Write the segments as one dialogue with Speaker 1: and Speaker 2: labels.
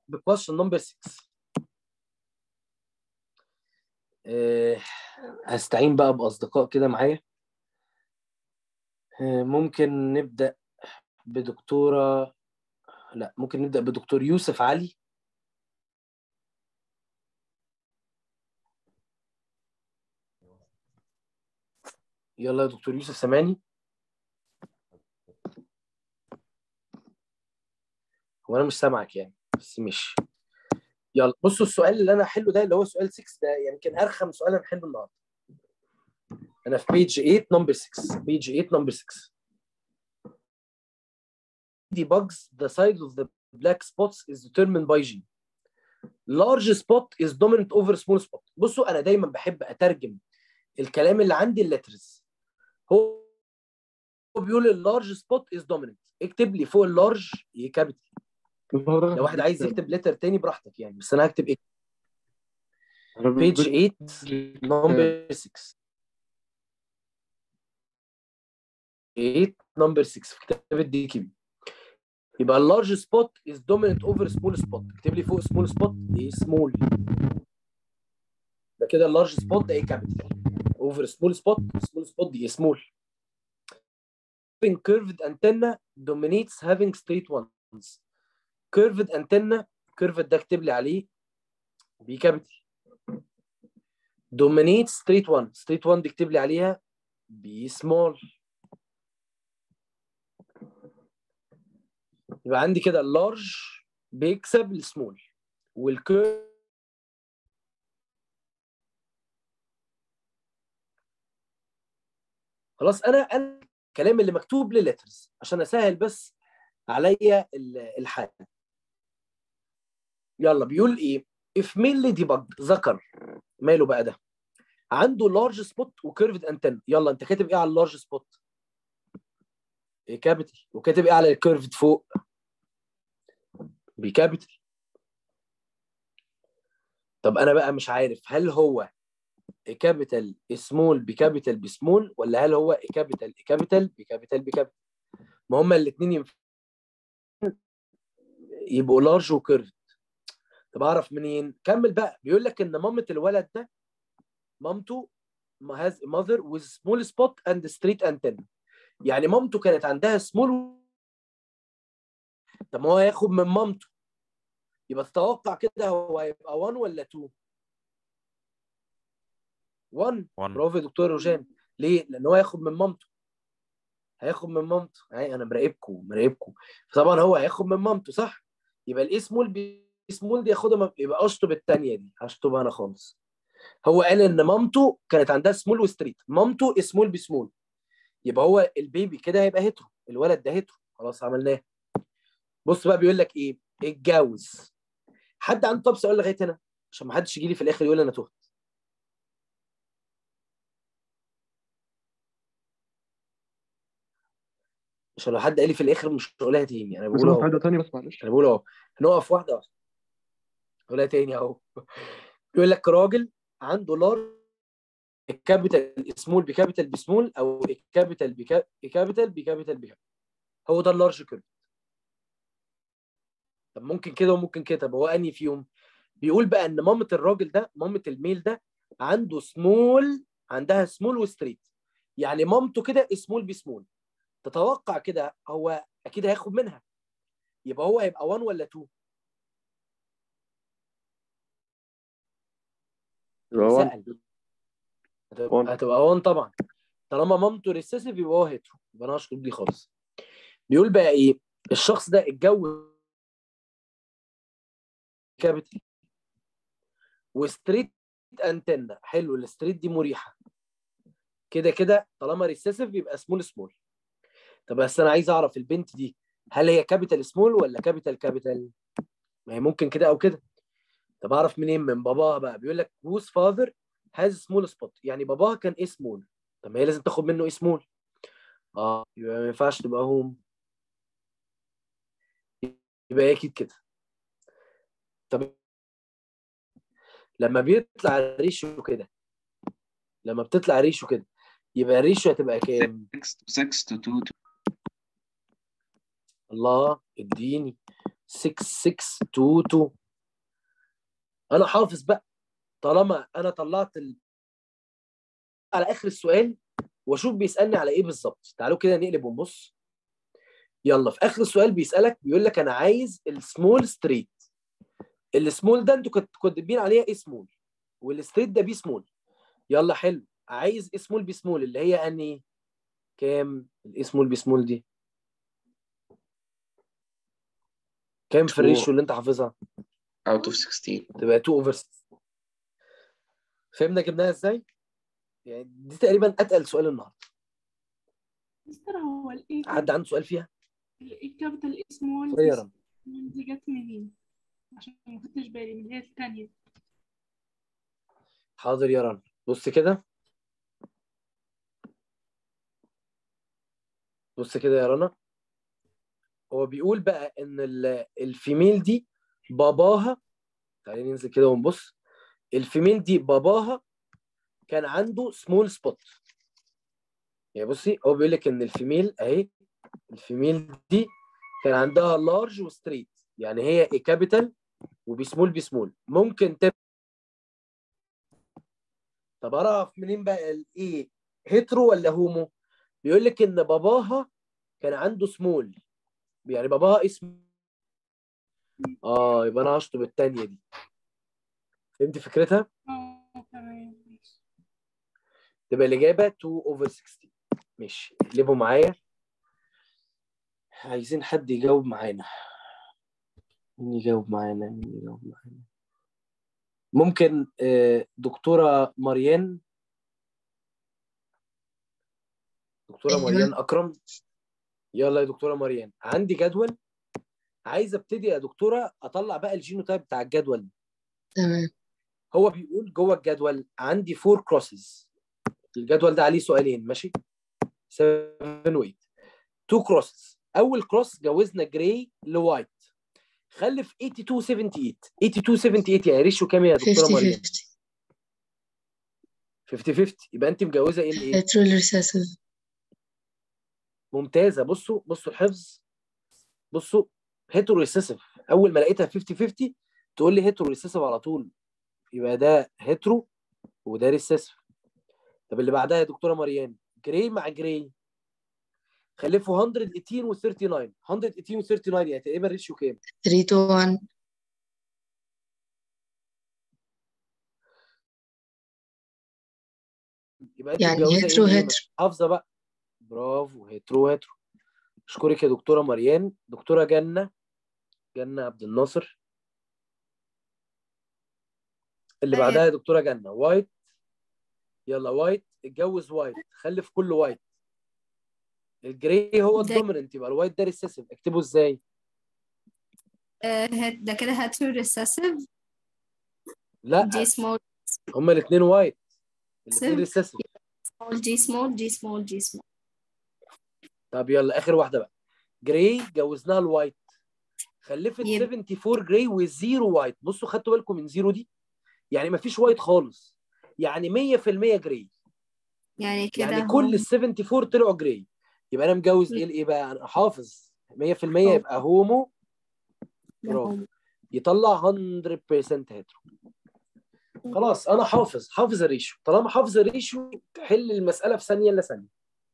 Speaker 1: بكويشن نمبر 6 آه، هستعين بقى بأصدقاء كده معايا آه، ممكن نبدأ بدكتورة لا ممكن نبدأ بدكتور يوسف علي يلا يا دكتور يوسف سامعني هو انا مش سامعك يعني بس مش يلا بصوا السؤال اللي انا هحله ده اللي هو سؤال 6 ده يمكن ارخم سؤال انا هحله النهارده انا في بيج 8 نمبر 6 بيج 8 نمبر 6 debugs the size of the black spots is determined by G large spot is dominant over small spot بصوا انا دايما بحب اترجم الكلام اللي عندي اللترز هو هو بيقول اللارج سبوت از دوميننت اكتب لي فوق اللارج كابيتال لو واحد عايز يكتب لتر تاني براحتك يعني بس انا هكتب ايه بيج 8 نمبر 6 8 نمبر 6 في كتاب الدي كي بي يبقى اللارج سبوت از دوميننت اوفر سمول سبوت اكتب لي فوق سمول سبوت ايه سمول يبقى كده اللارج سبوت ده ايه كابيتال اوفر سمول سبوت سمول سبوت دي سمول having curved antenna dominates having straight ones curved antenna curved ده اكتب لي عليه بي كابيتال dominates straight one straight one دي اكتب لي عليها بي small يبقى عندي كده اللارج بيكسب السمول والكيرف خلاص انا انا الكلام اللي مكتوب للترز عشان اسهل بس عليا الحال يلا بيقول ايه if mainly debug ذكر ماله بقى ده عنده لارج سبوت وكيرفد انتن يلا انت كاتب ايه على اللارج سبوت ايه كابيتال وكاتب ايه على الكيرفد فوق بكابيتال طب انا بقى مش عارف هل هو كابيتال سمول بكابيتال بسمول ولا هل هو كابيتال كابيتال بكابيتال بكابيتال ما هما الاثنين ينفع يبقوا لارج وكيرفد طب اعرف منين كمل بقى بيقول لك ان مامة الولد ده مامته has mother with small spot and straight antenna يعني مامته كانت عندها سمول طب ما هو هياخد من مامته يبقى تتوقع كده هو هيبقى 1 ولا 2 1
Speaker 2: 1
Speaker 1: برافو يا دكتور روجان ليه؟ لان هو هياخد من مامته هياخد من مامته يعني انا مراقبكم مراقبكم فطبعا هو هياخد من مامته صح؟ يبقى الاي سمول بي سمول دي ياخدها يبقى اشطب الثانيه دي هشطبها انا خالص هو قال ان مامته كانت عندها سمول وستريت مامته سمول بسمول يبقى هو البيبي كده هيبقى هيترو الولد ده هيترو خلاص عملناه بص بقى بيقول لك ايه اتجوز حد عنده طب سؤال لغايه هنا عشان ما حدش يجي لي في الاخر يقول انا تهت عشان لو حد قال لي في الاخر مش هقولها تاني انا
Speaker 3: بس
Speaker 1: بقول
Speaker 3: انا
Speaker 1: اهو
Speaker 3: واحدة تانية بس معلش
Speaker 1: انا بقول اهو هنقف واحده واحده هقولها تاني اهو بيقول لك راجل عنده لارج الكابيتال سمول بكابيتال بسمول او الكابيتال بكابيتال بكابيتال بكابيتال هو ده اللارج كيرف طب ممكن كده وممكن كده طب هو انهي فيهم بيقول بقى ان مامة الراجل ده مامة الميل ده عنده سمول عندها سمول وستريت يعني مامته كده سمول بسمول تتوقع كده هو اكيد هياخد منها يبقى هو هيبقى 1 ولا 2
Speaker 3: يبقى one.
Speaker 1: سأل
Speaker 3: One.
Speaker 1: هتبقى هتبقى 1 طبعا طالما مامته ريسيسيف يبقى هو هيترو يبقى انا هشطب دي خالص بيقول بقى ايه الشخص ده اتجوز كابيتال وستريت انتنا حلو الستريت دي مريحه كده كده طالما ريسيسيف يبقى سمول سمول طب بس انا عايز اعرف البنت دي هل هي كابيتال سمول ولا كابيتال كابيتال ما هي ممكن كده او كده طب اعرف منين من باباها بقى بيقول لك whose father has small spot يعني باباها كان ايه سمول طب ما هي لازم تاخد منه ايه سمول اه يبقى ما ينفعش تبقى هوم يبقى هي اكيد كده طب لما بيطلع الريشيو كده لما بتطلع ريشيو كده يبقى الريشيو هتبقى كام
Speaker 4: 6 to 2
Speaker 1: الله اديني 6 6 2 2 انا حافظ بقى طالما انا طلعت ال... على اخر السؤال واشوف بيسالني على ايه بالظبط تعالوا كده نقلب ونبص يلا في اخر السؤال بيسالك بيقول لك انا عايز السمول ستريت السمول ده انتوا كنتوا كاتبين عليها ايه سمول والستريت ده بي سمول يلا حلو عايز ايه سمول بي سمول اللي هي اني كام الايه سمول بي سمول دي كام في
Speaker 3: Two.
Speaker 1: الريشيو اللي انت حافظها
Speaker 3: out of 16
Speaker 1: تبقى 2 اوفر 6 فهمنا جبناها ازاي يعني دي تقريبا اتقل سؤال النهارده
Speaker 2: مستر هو الايه
Speaker 1: حد عنده سؤال فيها
Speaker 2: الكابيتال اسمول
Speaker 1: صغيرا
Speaker 2: دي جت منين عشان ما خدتش بالي من هي الثانية
Speaker 1: حاضر يا رنا بص كده بص كده يا رنا هو بيقول بقى ان ال- الفيميل دي باباها تعالي ننزل كده ونبص الفيميل دي باباها كان عنده سمول سبوت يعني بصي هو بيقول لك ان الفيميل اهي الفيميل دي كان عندها لارج وستريت يعني هي اي كابيتال وبسمول بسمول ممكن تبقى طب اعرف منين بقى الايه هيترو ولا هومو بيقول لك ان باباها كان عنده سمول يعني باباها اسم اه يبقى انا هشطب الثانيه دي فهمت فكرتها
Speaker 2: اه تمام ماشي
Speaker 1: تبقى الاجابه 2 اوفر 16 ماشي اقلبوا معايا عايزين حد يجاوب معانا مين يجاوب معانا مين يجاوب معانا ممكن آه، دكتوره مريان دكتوره
Speaker 4: أيوة.
Speaker 1: مريان اكرم يلا يا دكتوره مريان عندي جدول عايز ابتدي يا دكتوره اطلع بقى الجينوتايب بتاع الجدول ده.
Speaker 4: تمام
Speaker 1: هو بيقول جوه الجدول عندي فور كروسز الجدول ده عليه سؤالين ماشي 7 و 8 تو كروسز اول كروس جوزنا جراي لوايت خلف 82 78 82 78 يعني ريشيو كام يا دكتوره
Speaker 4: 50
Speaker 1: مريم
Speaker 4: 50
Speaker 1: 50 50 يبقى انت مجوزه ايه لايه
Speaker 4: هيترول ريسيسيف
Speaker 1: ممتازه بصوا بصوا الحفظ بصوا هيترو ريسيسيف اول ما لقيتها 50 50 تقول لي هيترو ريسيسيف على طول يبقى ده هيترو وده ريسيسيف طب اللي بعدها يا دكتوره مريان جراي مع جراي خلفوا 118 و 39 118 و 39 يعني تقريبا ريشيو كام
Speaker 4: 3 to 1
Speaker 1: يبقى انت
Speaker 4: يعني
Speaker 1: متجوزه
Speaker 4: هيترو
Speaker 1: ايه ليه؟
Speaker 4: هيترو
Speaker 1: حافظه بقى برافو هيترو هيترو اشكرك يا دكتوره مريان دكتوره جنه جنه عبد الناصر اللي
Speaker 5: أيوة.
Speaker 1: بعدها يا دكتوره جنه وايت يلا وايت اتجوز وايت خلف كله وايت الجراي هو
Speaker 5: ده-
Speaker 1: الدوميننت يبقى الوايت ده ريسيسيف اكتبه ازاي
Speaker 5: آه، هت- ده كده هاترو ريسيسيف
Speaker 1: لا
Speaker 5: جي سمول
Speaker 1: هما الاثنين وايت الاثنين
Speaker 5: سيف.
Speaker 1: ريسيسيف
Speaker 5: سمول جي سمول جي سمول جي سمول
Speaker 1: طب يلا اخر واحده بقى جراي جوزناها الوايت خلفت
Speaker 5: يب.
Speaker 1: 74 جراي وزيرو وايت بصوا خدتوا بالكم من زيرو دي يعني ما فيش وايت خالص يعني 100% جراي
Speaker 5: يعني كده
Speaker 1: يعني
Speaker 5: هو-
Speaker 1: كل ال 74 طلعوا جراي يبقى انا مجوز ايه لايه بقى انا حافظ 100% يبقى هومو برافو يطلع 100% هيترو خلاص انا حافظ حافظ الريشيو طالما حافظ الريشيو تحل المساله في ثانيه الا ثانيه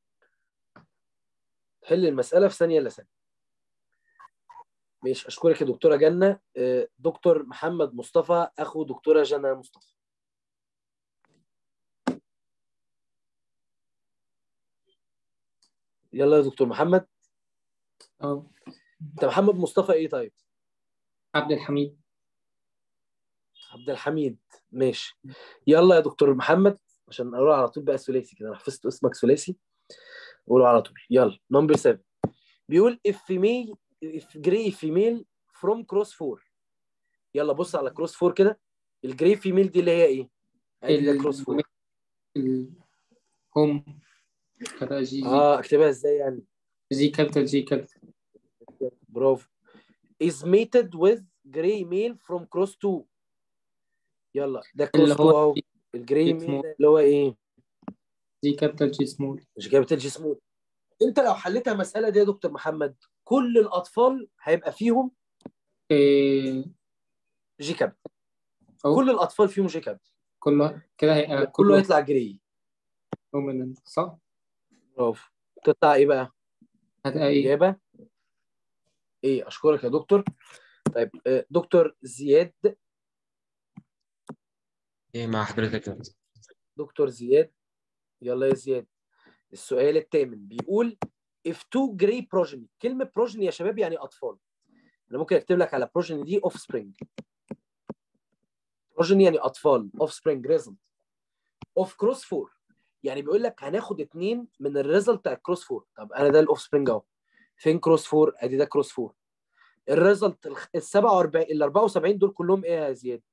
Speaker 1: تحل المساله في ثانيه الا ثانيه ماشي اشكرك يا دكتوره جنه آه، دكتور محمد مصطفى اخو دكتوره جنى مصطفى يلا يا دكتور محمد
Speaker 6: اه
Speaker 1: انت محمد مصطفى ايه طيب
Speaker 6: عبد الحميد
Speaker 1: عبد الحميد ماشي يلا يا دكتور محمد عشان اقول على طول بقى ثلاثي كده انا حفظت اسمك ثلاثي قوله على طول يلا نمبر 7 بيقول if female if gray female from cross 4 يلا بص على كروس 4 كده الجراي فيميل دي اللي هي ايه؟ ادي ده كروس 4
Speaker 6: ال- هم كده جي جي
Speaker 1: اه اكتبها ازاي يعني؟
Speaker 6: جي كابيتال جي كابيتال
Speaker 1: برافو is mated with gray male from cross 2 يلا ده كروس
Speaker 6: اللي
Speaker 1: 2
Speaker 6: هو
Speaker 1: اهو الجراي
Speaker 6: جي
Speaker 1: ميل
Speaker 6: سمول.
Speaker 1: ده اللي هو ايه؟
Speaker 6: جي كابيتال جي سمول
Speaker 1: مش كابيتال جي سمول انت لو حليتها المساله دي يا دكتور محمد كل الاطفال هيبقى فيهم
Speaker 6: إيه
Speaker 1: جي كابيتال
Speaker 6: أو
Speaker 1: كل الاطفال فيهم جي كابيتال
Speaker 6: كله كده هيبقى
Speaker 1: كله
Speaker 6: كله
Speaker 1: يطلع جري
Speaker 6: دومينانت صح؟
Speaker 1: برافو تطلع ايه بقى
Speaker 6: هتبقى إيه؟
Speaker 1: اجابه ايه اشكرك يا دكتور طيب آه، دكتور زياد
Speaker 3: ايه مع حضرتك يا مستر؟
Speaker 1: دكتور زياد يلا يا زياد السؤال الثامن بيقول if two gray progeny كلمة progeny يا شباب يعني أطفال أنا ممكن أكتب لك على progeny دي offspring progeny يعني أطفال offspring result of cross 4 يعني بيقول لك هناخد اتنين من الريزلت بتاع الكروس 4 طب أنا ده الأوف سبرينج أهو فين كروس 4 أدي ده كروس 4 الريزلت ال 47 ال 74 دول كلهم إيه يا زياد؟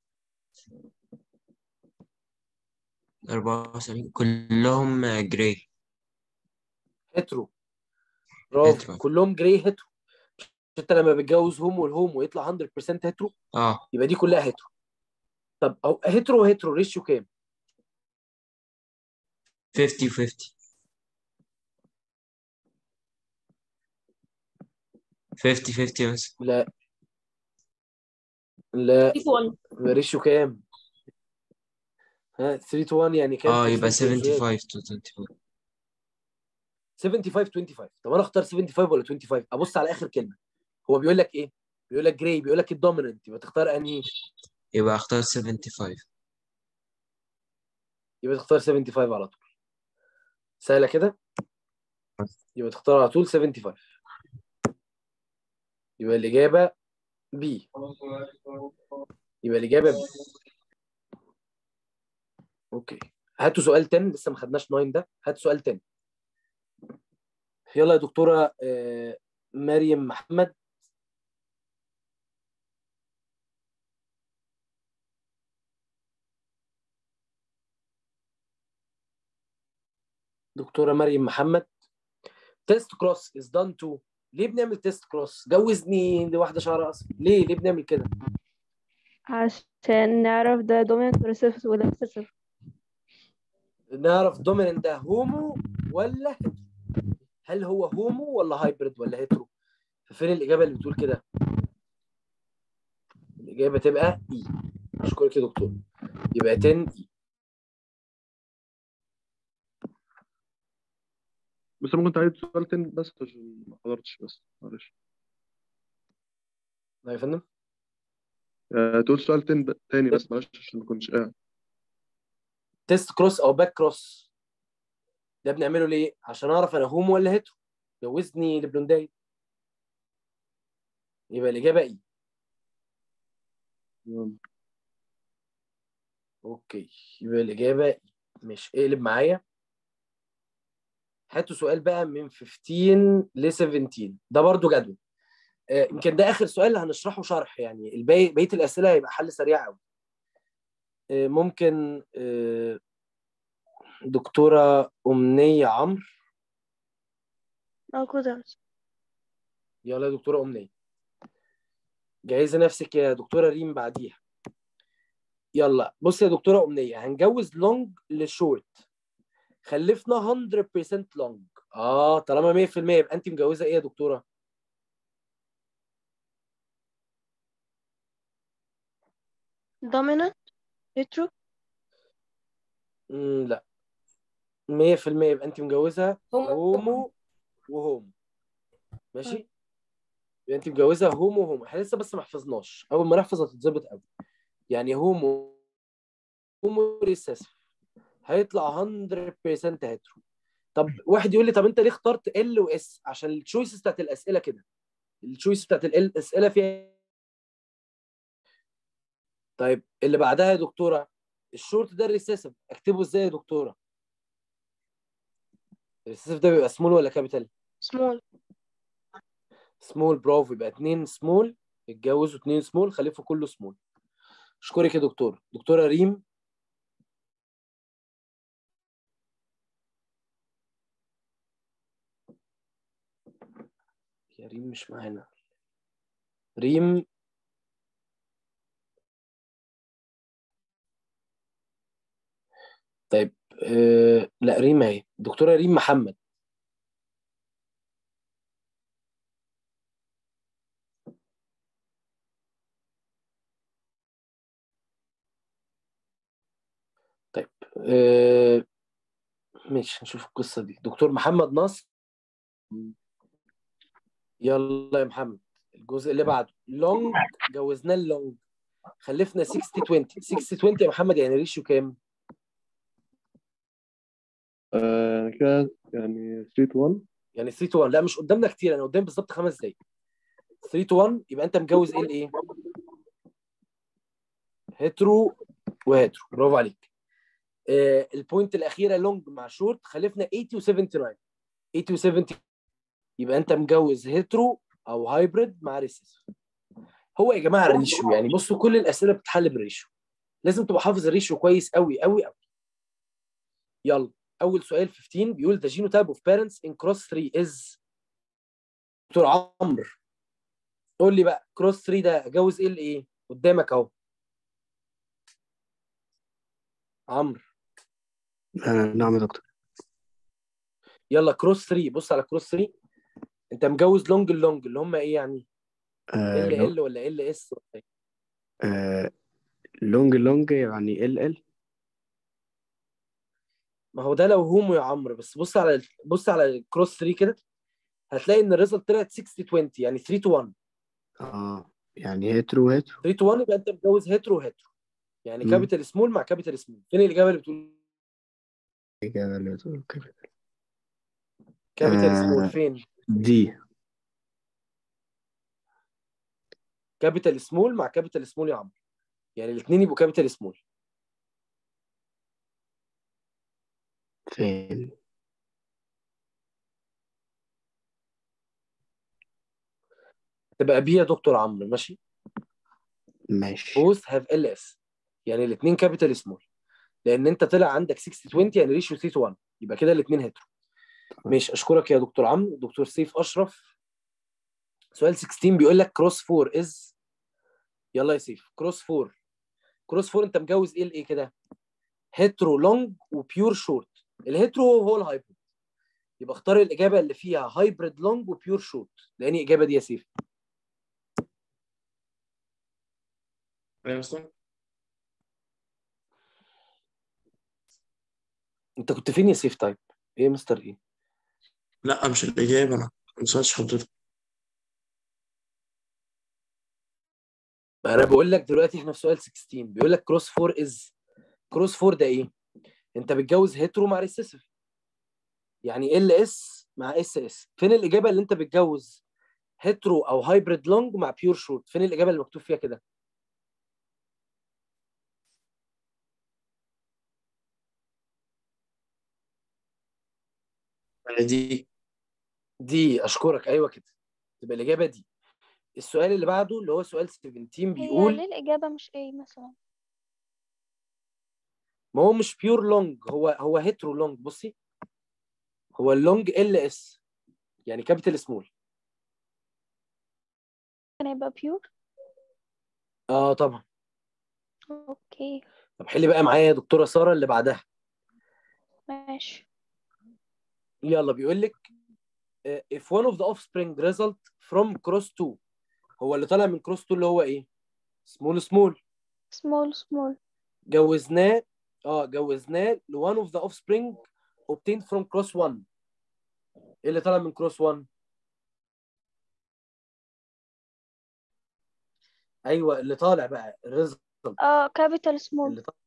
Speaker 3: 74 كلهم جراي
Speaker 1: هيترو برافو
Speaker 3: هيترو.
Speaker 1: كلهم جراي هيترو انت لما بتجوز هومو والهومو يطلع 100% هيترو
Speaker 3: اه
Speaker 1: يبقى دي كلها هيترو طب أو هيترو وهيترو ريشيو كام
Speaker 3: 50 50 50 50 بس
Speaker 1: لا لا
Speaker 2: ايكوال
Speaker 1: يبقى ريشيو كام ها 3 to 1 يعني كام
Speaker 3: اه
Speaker 1: percent
Speaker 3: يبقى
Speaker 1: يا زياد؟
Speaker 3: 75 to 24
Speaker 1: 75 25 طب انا اختار 75 ولا 25 ابص على اخر كلمه هو بيقول لك ايه بيقول لك جراي بيقول لك الدوميننت يبقى تختار انهي
Speaker 3: يبقى اختار 75
Speaker 1: يبقى تختار 75 على طول سهله كده يبقى تختار على طول 75 يبقى الاجابه بي يبقى الاجابه بي اوكي هاتوا سؤال تاني لسه ما خدناش 9 ده هاتوا سؤال تاني يلا يا دكتوره آه، مريم محمد دكتوره مريم محمد تيست كروس از دان تو ليه بنعمل تيست كروس جوزني لواحده شعرها اصفر ليه ليه بنعمل كده
Speaker 7: عشان نعرف ده dominant recessive ولا recessive
Speaker 1: نعرف دوميننت ده هومو ولا هيترو هل هو هومو ولا هايبرد ولا هيترو ففين الاجابه اللي بتقول كده الاجابه تبقى اي اشكرك يا دكتور يبقى 10 اي
Speaker 8: بس ممكن تعيد سؤال تاني بس عشان ما حضرتش بس معلش
Speaker 1: يا فندم
Speaker 8: آه، تقول سؤال تاني تاني بس معلش عشان ما كنتش قاعد
Speaker 1: تيست كروس او باك كروس ده بنعمله ليه عشان اعرف انا هومو ولا هيترو جوزني لبلونداي يبقى الاجابه اي اوكي يبقى الاجابه اي مش اقلب معايا هاتوا سؤال بقى من 15 ل 17 ده برضو جدول آه، يمكن ده اخر سؤال اللي هنشرحه شرح يعني الباقي بقيه الاسئله هيبقى حل سريع قوي آه، ممكن آه، دكتوره امنيه عمرو
Speaker 7: موجودة
Speaker 1: يلا يا دكتوره امنيه جهزي نفسك يا دكتوره ريم بعديها يلا بص يا دكتوره امنيه هنجوز لونج لشورت خلفنا 100% لونج اه طالما 100% يبقى انت مجوزه ايه يا دكتوره
Speaker 7: dominant hetero
Speaker 1: امم لا 100% يبقى انت مجوزها
Speaker 9: هومو
Speaker 1: هومو وهومو ماشي يبقى انت مجوزها هومو وهومو احنا لسه بس ما حفظناش اول ما نحفظ هتتظبط قوي يعني هومو هومو ريسيسيف هيطلع 100% هيترو طب واحد يقول لي طب انت ليه اخترت ال واس عشان التشويسز بتاعت الاسئله كده التشويس بتاعت ال- الاسئله فيها طيب اللي بعدها يا دكتوره الشورت ده الريسيسيف اكتبه ازاي يا دكتوره الريسيسيف ده بيبقى سمول ولا كابيتال
Speaker 7: small
Speaker 1: سمول برافو يبقى اتنين سمول اتجوزوا اتنين سمول خلفوا كله سمول اشكرك يا دكتور دكتوره ريم يا ريم مش معانا ريم طيب آه لا ريم اهي دكتوره ريم محمد طيب آه، ماشي نشوف القصة دي دكتور محمد نصر يلا يا محمد الجزء اللي بعده لونج جوزناه اللونج خلفنا 60 20 60 20 يا محمد يعني ريشيو كام؟
Speaker 8: آه كده يعني 3 to 1
Speaker 1: يعني 3 تو 1 لا مش قدامنا كتير انا قدام بالظبط خمس دقايق 3 تو 1 يبقى انت مجوز ايه لايه؟ هيترو وهيترو برافو عليك آه البوينت الاخيره لونج مع شورت خلفنا 80 و 79 80 و 70 يبقى انت مجوز هيترو او هايبريد مع ريسيس هو يا جماعه الريشيو يعني بصوا كل الاسئله بتتحل بالريشيو لازم تبقى حافظ الريشيو كويس قوي قوي قوي يلا اول سؤال 15 بيقول the genotype of parents in cross 3 is دكتور عمرو قول لي بقى كروس 3 ده اجوز ايه لايه قدامك اهو عمرو
Speaker 9: آه نعم يا دكتور
Speaker 1: يلا كروس 3 بص على كروس 3 انت مجوز لونج اللونج اللي هم ايه يعني
Speaker 9: آه
Speaker 1: ال
Speaker 9: لو-
Speaker 1: ال ولا ال اس
Speaker 9: آه لونج لونج يعني ال ال
Speaker 1: ما هو ده لو هومو يا عمرو بس بص على بص على الكروس 3 كده هتلاقي ان الريزلت طلعت 60 20 يعني 3 تو 1
Speaker 9: اه يعني هيترو هيترو
Speaker 1: 3 تو 1 يبقى انت متجوز هيترو هيترو يعني
Speaker 9: مم.
Speaker 1: كابيتال سمول مع كابيتال سمول فين الاجابه اللي بتقول
Speaker 9: إجابة اللي بتقول كده.
Speaker 1: كابيتال
Speaker 9: آه.
Speaker 1: سمول فين
Speaker 9: دي
Speaker 1: كابيتال سمول مع كابيتال سمول يا عمرو يعني الاثنين يبقوا كابيتال سمول
Speaker 9: فين
Speaker 1: تبقى بي يا دكتور عمرو ماشي
Speaker 9: ماشي
Speaker 1: both have ls يعني الاثنين كابيتال سمول لان انت طلع عندك 60 20 يعني ريشيو 3 تو 1 يبقى كده الاثنين هيترو ماشي اشكرك يا دكتور عمرو دكتور سيف اشرف سؤال 16 بيقول لك كروس 4 از يلا يا سيف كروس 4 كروس 4 انت مجوز ايه لايه كده هيترو لونج وبيور شورت الهيترو هو الهايبريد يبقى اختار الاجابه اللي فيها هايبريد لونج وبيور شورت لان الاجابه دي يا سيف انت كنت فين يا سيف طيب ايه يا مستر ايه
Speaker 10: لا مش الإجابة أنا ما سألتش حضرتك
Speaker 1: ما انا بقول لك دلوقتي احنا في سؤال 16 بيقول لك كروس 4 از كروس 4 ده ايه انت بتجوز هيترو مع ريسيسيف يعني ال اس مع اس اس فين الاجابه اللي انت بتجوز هيترو او هايبريد لونج مع بيور شورت فين الاجابه اللي مكتوب فيها كده
Speaker 10: دي
Speaker 1: دي اشكرك ايوه كده تبقى الاجابه دي السؤال اللي بعده اللي هو سؤال 17
Speaker 7: هي
Speaker 1: بيقول
Speaker 7: ليه الإجابة مش ايه مثلا
Speaker 1: ما هو مش بيور لونج هو هو هيترو لونج بصي هو اللونج ال اس يعني كابيتال سمول
Speaker 7: كان يبقى بيور
Speaker 1: اه طبعا
Speaker 7: اوكي
Speaker 1: طب حلي بقى معايا يا دكتوره ساره اللي بعدها
Speaker 7: ماشي
Speaker 1: يلا بيقول لك آه، if one of the offspring result from cross 2 هو اللي طالع من cross 2 اللي هو ايه small small
Speaker 7: small small
Speaker 1: جوزناه اه جوزناه ل one of the offspring obtained from cross 1 ايه اللي طالع من cross 1 ايوه اللي طالع بقى الريزلت
Speaker 7: اه capital small
Speaker 1: اللي طالع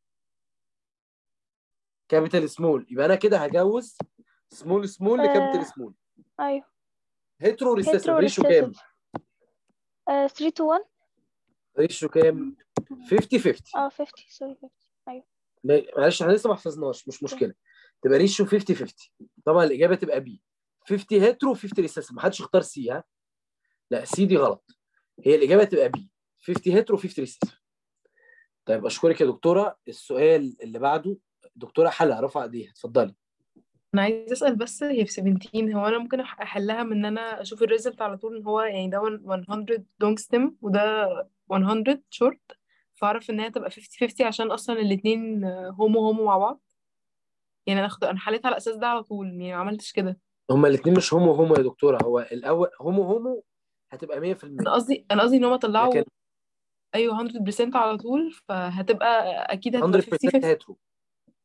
Speaker 1: كابيتال سمول يبقى انا كده هجوز سمول سمول
Speaker 7: آه.
Speaker 1: لكابيتال سمول
Speaker 7: ايوه
Speaker 1: هيترو ريسيسيف
Speaker 7: Hetero
Speaker 1: ريشيو كام
Speaker 7: recessive. آه 3 to 1
Speaker 1: ريشيو كام 50 50
Speaker 7: اه 50 سوري 50 ايوه
Speaker 1: ما- معلش احنا لسه ما حفظناش مش مشكله تبقى ريشيو 50 50 طبعا الاجابه تبقى بي 50 هيترو 50 ريسيسيف ما حدش اختار سي ها لا سي دي غلط هي الاجابه تبقى بي 50 هيترو 50 ريسيسيف طيب اشكرك يا دكتوره السؤال اللي بعده دكتوره حلا رفع ايديها اتفضلي
Speaker 11: انا عايزه اسال بس هي في 17 هو انا ممكن أح- احلها من ان انا اشوف الريزلت على طول ان هو يعني ده 100 لونج ستيم وده 100 شورت فاعرف ان هي تبقى 50 50 عشان اصلا الاتنين هومو هومو مع بعض يعني انا اخد انا حليت على الاساس ده على طول يعني ما عملتش كده
Speaker 1: هما الاثنين مش هومو هومو يا دكتوره هو الاول هومو هومو هتبقى 100%
Speaker 11: انا قصدي انا قصدي ان هم طلعوا
Speaker 1: لكن
Speaker 11: ايوه 100% على طول فهتبقى اكيد هتبقى
Speaker 1: 100%
Speaker 11: 50 50
Speaker 1: هيترو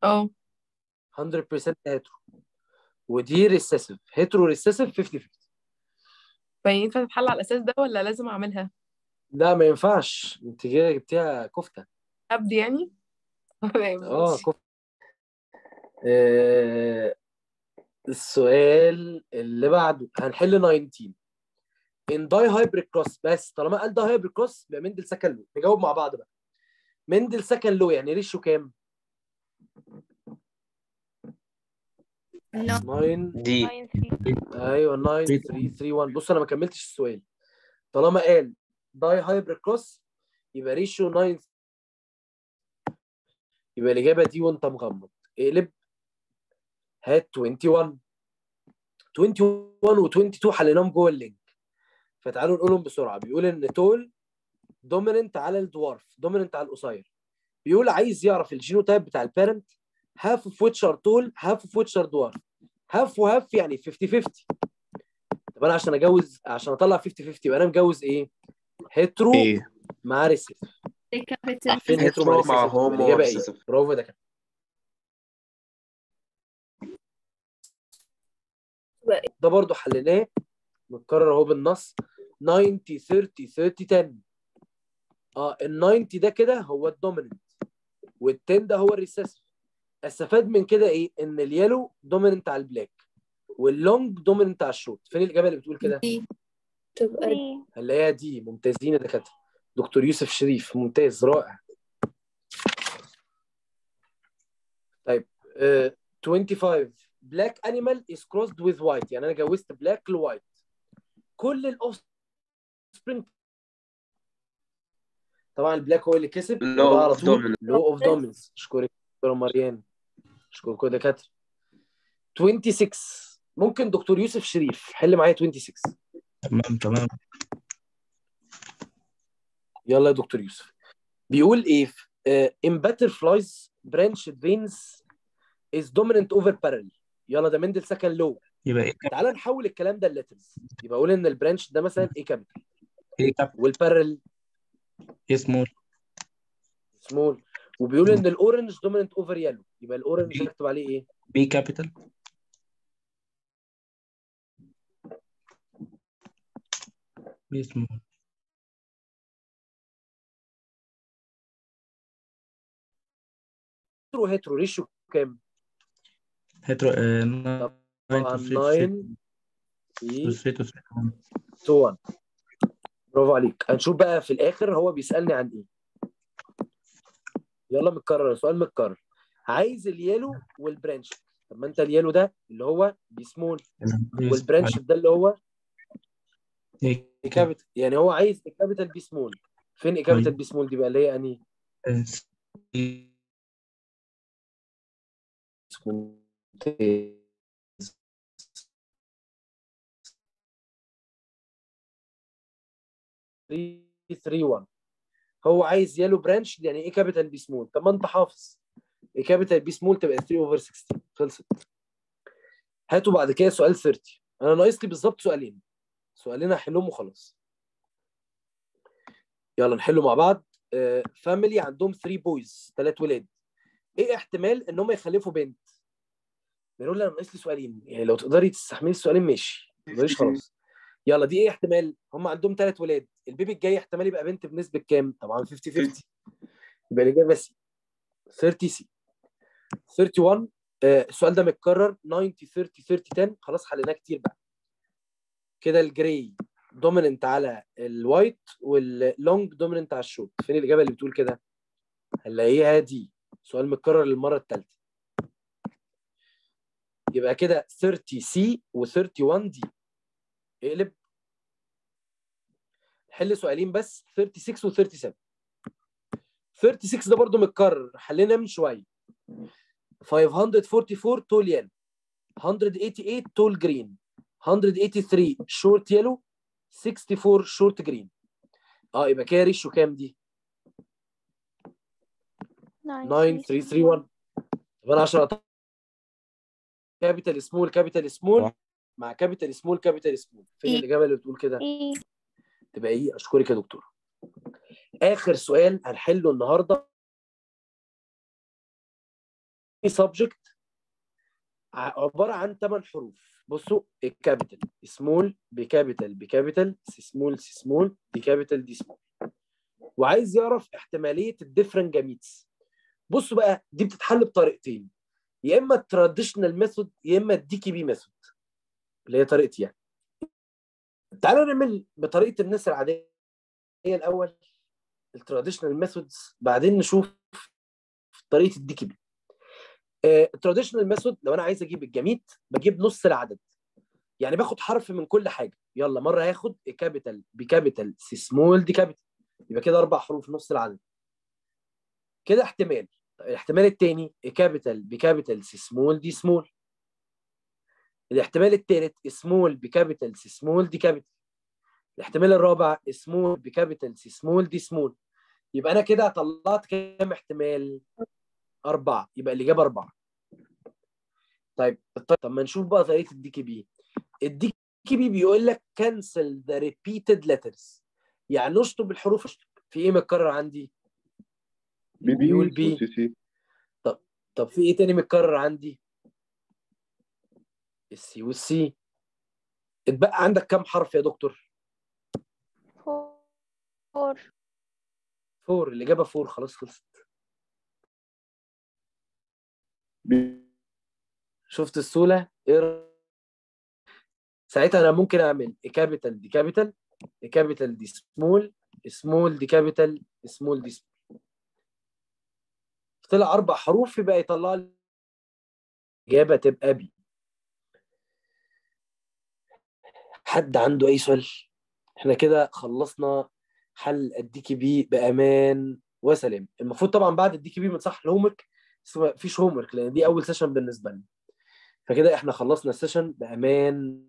Speaker 11: اه
Speaker 1: 100% هيترو ودي ريسيسيف هيترو ريسيسيف 50 50
Speaker 11: فينفع تتحل على الاساس ده ولا لازم اعملها
Speaker 1: لا ما ينفعش انت كده جبتيها كفته
Speaker 11: ابد يعني
Speaker 1: اه
Speaker 11: ماشي.
Speaker 1: كفته آه السؤال اللي بعده هنحل 19 ان داي هايبريد كروس بس طالما قال داي هايبريد كروس يبقى مندل سكن لو نجاوب مع بعض بقى مندل سكن لو يعني ريشيو كام؟
Speaker 5: نو
Speaker 1: 9
Speaker 3: دي
Speaker 7: 9 3
Speaker 1: ايوه 9 3 3 1 بص انا ما كملتش السؤال طالما قال داي هايبريد كروس يبقى ريشيو 9 يبقى الاجابه دي وانت مغمض اقلب هات 21 21 و22 حليناهم جوه اللينك فتعالوا نقولهم بسرعه بيقول ان تول دوميننت على الدوارف دوميننت على القصير بيقول عايز يعرف الجينوتايب بتاع البيرنت هاف اوف ويتش ار تول هاف اوف ويتش ار دوارف هاف وهاف يعني 50 50 طب انا عشان اجوز عشان اطلع 50 50 يبقى انا مجوز ايه؟ هيترو
Speaker 8: ايه
Speaker 1: مع ريسيف
Speaker 5: كابيتال
Speaker 1: فين هيترو مع
Speaker 10: هيترو مع
Speaker 1: ريسيف
Speaker 10: هومو
Speaker 1: الاجابه ايه؟
Speaker 10: ريسيسيف.
Speaker 1: برافو ده كده ده برضو حليناه متكرر اهو بالنص 90 30 30 10 اه ال 90 ده كده هو الدوميننت وال 10 ده هو الريسيسيف استفاد من كده ايه ان اليلو دوميننت على البلاك واللونج دوميننت على الشورت فين الاجابه اللي بتقول كده
Speaker 5: دي
Speaker 4: تبقى
Speaker 7: 3
Speaker 1: هنلاقيها دي ممتازين يا دكاتره دكتور يوسف شريف ممتاز رائع طيب آه 25 black animal is crossed with white يعني انا جوزت black لوايت كل الاوف سبرينج طبعا البلاك هو اللي كسب
Speaker 10: Law
Speaker 1: وده على
Speaker 10: of
Speaker 1: طول
Speaker 10: dominance.
Speaker 1: لو اوف دومينس اشكرك دكتوره مريان اشكرك يا دكاتره 26 ممكن دكتور يوسف شريف حل معايا 26
Speaker 12: تمام تمام
Speaker 1: يلا يا دكتور يوسف بيقول ايه uh, in butterflies branched veins is dominant over parallel يلا ده مندل سكن لو
Speaker 12: يبقى ايه
Speaker 1: تعال نحول الكلام ده للترز يبقى اقول ان البرانش ده مثلا ايه كابيتال
Speaker 12: ايه كاب
Speaker 1: والبارل
Speaker 12: ايه سمول
Speaker 1: سمول وبيقول ان الاورنج دوميننت اوفر يلو يبقى الاورنج هكتب عليه ايه
Speaker 12: بي كابيتال بي سمول
Speaker 1: هيترو هيترو ريشيو كام
Speaker 12: هيترو آه
Speaker 1: طبعا
Speaker 12: 9
Speaker 1: 9
Speaker 12: 3
Speaker 1: 2 1 برافو عليك هنشوف بقى في الاخر هو بيسالني عن ايه يلا متكرر سؤال متكرر عايز اليلو والبرانش طب ما انت اليلو ده اللي هو بيسمول والبرانش ده اللي هو كابيتال يعني هو عايز الكابيتال بي سمول فين الكابيتال بي سمول دي بقى اللي هي انهي ثري 3 1 هو عايز يلو برانش يعني ايه كابيتال بي سمول طب ما انت حافظ ايه كابيتال بي سمول تبقى 3 اوفر 16 خلصت هاتوا بعد كده سؤال 30 انا ناقص لي بالظبط سؤالين سؤالين هحلهم وخلاص يلا نحله مع بعض فاميلي عندهم 3 بويز ثلاث ولاد ايه احتمال ان هم يخلفوا بنت بيقول لي انا ناقص لي سؤالين يعني لو تقدري تستحملي السؤالين ماشي ما تقدريش خلاص يلا دي ايه احتمال هم عندهم ثلاث ولاد البيبي الجاي احتمال يبقى بنت بنسبه كام طبعا 50 50 يبقى الاجابه سي 30 سي 31 آه السؤال ده متكرر 90 30 30 10 خلاص حليناه كتير بقى كده الجراي دوميننت على الوايت واللونج دوميننت على الشورت فين الاجابه اللي بتقول كده هنلاقيها دي سؤال متكرر للمره الثالثه يبقى كده 30 سي و31 دي اقلب حل سؤالين بس 36 و 37 36 ده برضو متكرر حلينا من شويه 544 تول يلو 188 تول جرين 183 شورت يلو 64 شورت جرين اه يبقى كده ريشيو كام دي 9 3 3 1 طب انا عشان كابيتال سمول كابيتال سمول مع كابيتال سمول كابيتال سمول فين
Speaker 5: إيه؟
Speaker 1: الاجابه اللي بتقول كده
Speaker 7: ايه
Speaker 1: تبقى ايه اشكرك يا دكتور اخر سؤال هنحله النهارده سبجكت عباره عن 8 حروف بصوا الكابيتال سمول بكابيتال بكابيتال سي سمول سي سمول دي كابيتال دي سمول وعايز يعرف احتماليه الديفرنت جاميتس بصوا بقى دي بتتحل بطريقتين يا اما التراديشنال ميثود يا اما الدي كي بي ميثود اللي هي طريقتي يعني تعالوا نعمل بطريقه الناس العاديه الاول التراديشنال ميثودز بعدين نشوف طريقه الدي كي بي التراديشنال ميثود لو انا عايز اجيب الجميت بجيب نص العدد يعني باخد حرف من كل حاجه يلا مره هاخد كابيتال بكابيتال سي سمول دي كابيتال يبقى كده اربع حروف نص العدد كده احتمال طيب الاحتمال الثاني كابيتال بكابيتال سي سمول دي سمول الاحتمال الثالث سمول بكابيتال سي سمول دي كابيتال الاحتمال الرابع سمول بكابيتال سي سمول دي سمول يبقى انا كده طلعت كام احتمال أربعة يبقى الإجابة أربعة طيب طب ما نشوف بقى طريقة الدي كي بي الدي كي بي بيقول لك cancel the repeated letters يعني نشطب الحروف اشطب في ايه متكرر عندي؟
Speaker 8: بي بي
Speaker 1: بيقول بي
Speaker 8: وسي سي
Speaker 1: طب طب في ايه تاني متكرر عندي؟ السي والسي اتبقى عندك كام حرف يا دكتور؟
Speaker 7: فور
Speaker 1: فور الإجابة فور خلاص خلصت
Speaker 8: بي
Speaker 1: شفت السهولة؟ ايه رأيك؟ ساعتها انا ممكن اعمل كابيتال دي كابيتال كابيتال دي سمول سمول دي كابيتال سمول دي سمول طلع اربع حروف يبقى يطلع لي الاجابه تبقى بي حد عنده اي سؤال احنا كده خلصنا حل الديكي بي بامان وسلام المفروض طبعا بعد الديكي بي بنصحح الهومورك بس ما فيش هومورك لان دي اول سيشن بالنسبه لنا فكده احنا خلصنا السيشن بامان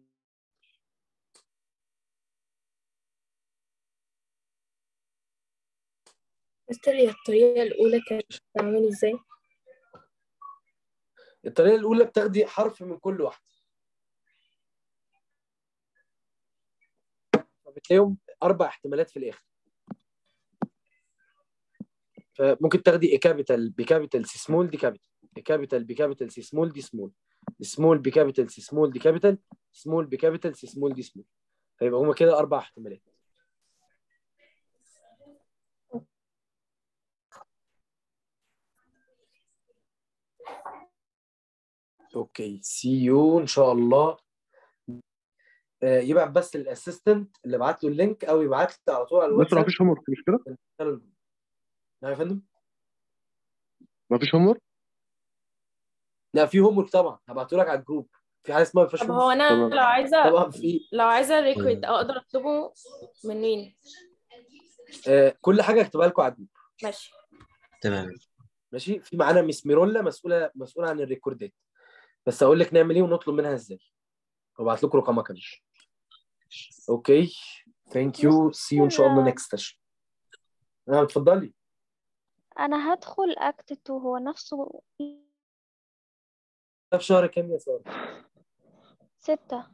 Speaker 13: مستر هي الطريقة الأولى كانت بتعمل ازاي؟
Speaker 1: الطريقه الاولى بتاخدي حرف من كل واحده فبتلاقيهم اربع احتمالات في الاخر فممكن تاخدي اي كابيتال بكابيتال سي سمول دي كابيتال اي كابيتال بكابيتال سي سمول دي سمول سمول بكابيتال سي سمول دي كابيتال سمول بكابيتال سي سمول دي سمول فيبقى هما كده اربع احتمالات اوكي سي يو ان شاء الله آه، يبعت بس للاسيستنت اللي بعت له اللينك او يبعت لي على طول على
Speaker 8: بس ما
Speaker 1: الواتساب
Speaker 8: فيش هوم مش كده؟
Speaker 1: نعم يا فندم
Speaker 8: ما فيش هوم
Speaker 1: لا في هوم ورك طبعا هبعته لك على الجروب في حاجه اسمها ما فيهاش
Speaker 13: طب
Speaker 1: homework.
Speaker 13: هو أنا لو عايزة
Speaker 1: طبعا في
Speaker 13: لو عايزة ريكورد أقدر أطلبه من مين؟
Speaker 1: آه، كل حاجه هكتبها لكم على الجروب
Speaker 13: ماشي
Speaker 3: تمام
Speaker 1: ماشي في معانا ميس ميرولا مسؤوله مسؤوله عن الريكوردات بس اقول لك نعمل ايه ونطلب منها ازاي وابعت لكم رقمها كمان اوكي ثانك يو سي يو ان شاء الله نيكست سيشن اه اتفضلي
Speaker 7: انا هدخل اكت 2 هو نفسه
Speaker 1: ده في شهر كام يا ساره
Speaker 7: ستة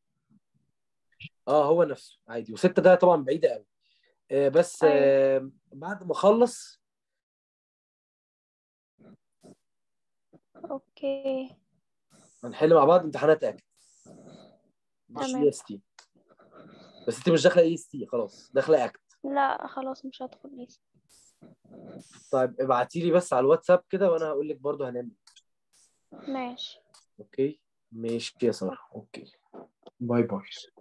Speaker 1: اه هو نفسه عادي وستة ده طبعا بعيدة قوي آه بس آه بعد ما اخلص
Speaker 7: اوكي
Speaker 1: هنحل مع بعض امتحانات اكل مش
Speaker 7: تمام.
Speaker 1: اي اس تي بس انت مش داخله اي اس تي خلاص داخله اكت
Speaker 7: لا خلاص مش هدخل لسه
Speaker 1: طيب ابعتي لي بس على الواتساب كده وانا هقول لك برضه هنعمل
Speaker 7: ماشي
Speaker 1: اوكي ماشي يا ساره اوكي باي باي